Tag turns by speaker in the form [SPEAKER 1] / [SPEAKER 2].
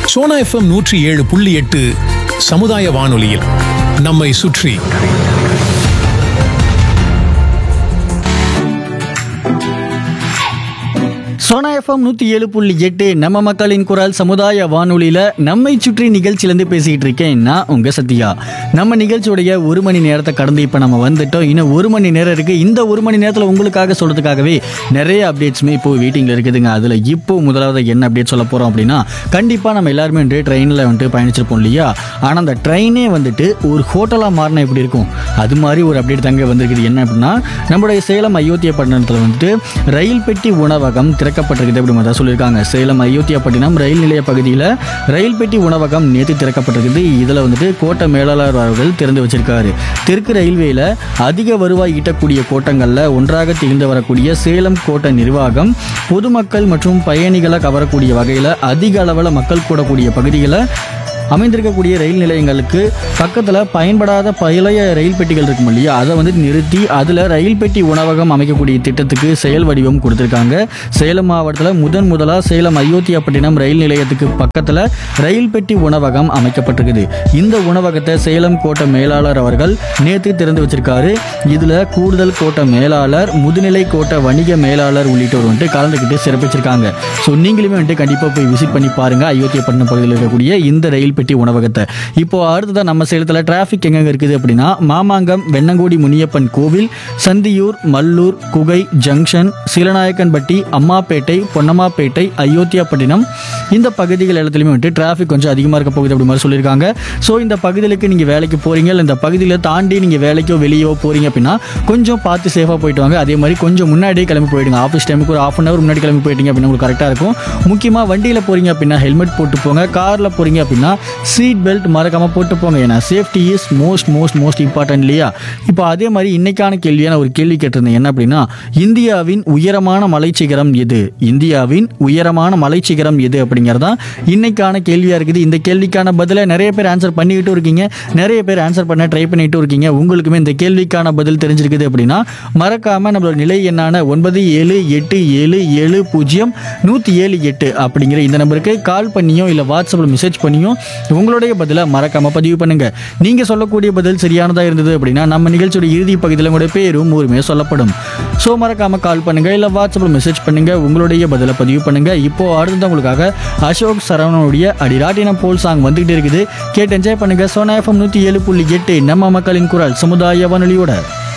[SPEAKER 1] Sona FM நூற்றி ஏழு புள்ளி எட்டு சமுதாய வானொலியில் நம்மை சுற்றி
[SPEAKER 2] சோனா எஃப்எம் நூற்றி ஏழு புள்ளி எட்டு நம்ம மக்களின் குரல் சமுதாய வானொலியில் நம்மை சுற்றி நிகழ்ச்சியிலேருந்து பேசிக்கிட்டு இருக்கேன் நான் உங்கள் சத்யா நம்ம நிகழ்ச்சியுடைய ஒரு மணி நேரத்தை கடந்து இப்போ நம்ம வந்துட்டோம் இன்னும் ஒரு மணி நேரம் இருக்குது இந்த ஒரு மணி நேரத்தில் உங்களுக்காக சொல்கிறதுக்காகவே நிறைய அப்டேட்ஸுமே இப்போ வெயிட்டிங்கில் இருக்குதுங்க அதில் இப்போ முதலாவது என்ன அப்டேட் சொல்ல போகிறோம் அப்படின்னா கண்டிப்பாக நம்ம எல்லாருமே வந்துட்டு ட்ரெயினில் வந்துட்டு பயணிச்சிருப்போம் இல்லையா ஆனால் அந்த ட்ரெயினே வந்துட்டு ஒரு ஹோட்டலாக மாறினா எப்படி இருக்கும் அது மாதிரி ஒரு அப்டேட் தாங்க வந்திருக்குது என்ன அப்படின்னா நம்முடைய சேலம் அயோத்தியா பட்டணத்தில் வந்துட்டு ரயில் பெட்டி உணவகம் திறக்கப்பட்டிருக்குது அப்படி மாதிரி சொல்லியிருக்காங்க சேலம் அயோத்தியாப்பட்டினம் ரயில் நிலைய பகுதியில் ரயில் பெட்டி உணவகம் நேற்று திறக்கப்பட்டிருக்குது இதில் வந்துட்டு கோட்ட மேலாளர் அவர்கள் திறந்து வச்சிருக்காரு தெற்கு ரயில்வேல அதிக வருவாய் ஈட்டக்கூடிய கோட்டங்களில் ஒன்றாக திகழ்ந்து வரக்கூடிய சேலம் கோட்ட நிர்வாகம் பொதுமக்கள் மற்றும் பயணிகளை கவரக்கூடிய வகையில் அதிக அளவில் மக்கள் கூடக்கூடிய பகுதிகளை அமைந்திருக்கக்கூடிய ரயில் நிலையங்களுக்கு பக்கத்தில் பயன்படாத பழைய ரயில் பெட்டிகள் இருக்கும் இல்லையா அதை வந்து நிறுத்தி அதில் ரயில் பெட்டி உணவகம் அமைக்கக்கூடிய திட்டத்துக்கு செயல் வடிவம் கொடுத்துருக்காங்க சேலம் மாவட்டத்தில் முதன் முதலாக சேலம் அயோத்தியாப்பட்டினம் ரயில் நிலையத்துக்கு பக்கத்தில் ரயில் பெட்டி உணவகம் அமைக்கப்பட்டிருக்குது இந்த உணவகத்தை சேலம் கோட்ட மேலாளர் அவர்கள் நேற்று திறந்து வச்சிருக்காரு இதில் கூடுதல் கோட்ட மேலாளர் முதுநிலை கோட்ட வணிக மேலாளர் உள்ளிட்டோர் வந்துட்டு கலந்துக்கிட்டு சிறப்பிச்சிருக்காங்க ஸோ நீங்களுமே வந்துட்டு கண்டிப்பாக போய் விசிட் பண்ணி பாருங்க அயோத்தியாப்பட்டினம் பகுதியில் இருக்கக்கூடிய இந்த ரயில் பெட்டி உணவகத்தை இப்போ அடுத்ததான் நம்ம சேலத்தில் டிராஃபிக் எங்கெங்க இருக்குது அப்படின்னா மாமாங்கம் வெண்ணங்கோடி முனியப்பன் கோவில் சந்தியூர் மல்லூர் குகை ஜங்ஷன் சீலநாயக்கன்பட்டி அம்மாப்பேட்டை பொன்னம்மாப்பேட்டை அயோத்தியாப்பட்டினம் இந்த பகுதிகள் எல்லாத்துலேயுமே வந்துட்டு டிராஃபிக் கொஞ்சம் அதிகமாக இருக்க போகுது அப்படி மாதிரி சொல்லியிருக்காங்க ஸோ இந்த பகுதிகளுக்கு நீங்கள் வேலைக்கு போகிறீங்க இல்லை இந்த பகுதியில் தாண்டி நீங்கள் வேலைக்கோ வெளியோ போகிறீங்க அப்படின்னா கொஞ்சம் பார்த்து சேஃபாக போயிட்டு வாங்க அதே மாதிரி கொஞ்சம் முன்னாடியே கிளம்பி போயிடுங்க ஆஃபீஸ் டைமுக்கு ஒரு ஆஃப் அன் ஹவர் முன்னாடி கிளம்பி போயிட்டீங்க அப்படின்னா உங்களுக்கு கரெக்டாக இருக்கும் முக்கியமாக வண்டியில் போகிறீங்க அப்படின்னா ஹெல்மெட் போட்டு போங்க காரில் போகிறீங்க அப்படின்னா சீட் பெல்ட் மறக்காமல் போட்டு போங்க ஏன்னா safety is most most most important இல்லையா இப்போ அதே மாதிரி இன்னைக்கான கேள்வியான ஒரு கேள்வி கேட்டிருந்தேன் என்ன அப்படின்னா இந்தியாவின் உயரமான மலைச்சிகரம் எது இந்தியாவின் உயரமான மலைச்சிகரம் எது அப்படிங்கிறதான் இன்னைக்கான கேள்வியாக இருக்குது இந்த கேள்விக்கான பதிலை நிறைய பேர் ஆன்சர் பண்ணிக்கிட்டு இருக்கீங்க நிறைய பேர் ஆன்சர் பண்ண ட்ரை பண்ணிட்டு இருக்கீங்க உங்களுக்குமே இந்த கேள்விக்கான பதில் தெரிஞ்சிருக்குது அப்படின்னா மறக்காம நம்மளோட நிலை எண்ணான ஒன்பது ஏழு எட்டு ஏழு ஏழு பூஜ்ஜியம் நூற்றி ஏழு எட்டு அப்படிங்கிற இந்த நம்பருக்கு கால் பண்ணியோ இல்லை வாட்ஸ்அப்பில் மெசேஜ் பண்ணியோ உங்களுடைய பதிலை மறக்காம பதிவு பண்ணுங்க நீங்க சொல்லக்கூடிய பதில் சரியானதா இருந்தது அப்படின்னா நம்ம நிகழ்ச்சியோட இறுதி பகுதியில் உங்களுடைய பேரும் ஊருமே சொல்லப்படும் ஸோ மறக்காம கால் பண்ணுங்க இல்லை வாட்ஸ்அப்பில் மெசேஜ் பண்ணுங்க உங்களுடைய பதிலை பதிவு பண்ணுங்க இப்போ அடுத்தது உங்களுக்காக அசோக் சரவணனுடைய அடிராட்டினம் போல் சாங் வந்துகிட்டு இருக்குது கேட்டு என்ஜாய் பண்ணுங்க சோனா எஃப்எம் நூற்றி ஏழு புள்ளி எட்டு நம்ம மக்களின் குரல் சமுதாய வானொலியோட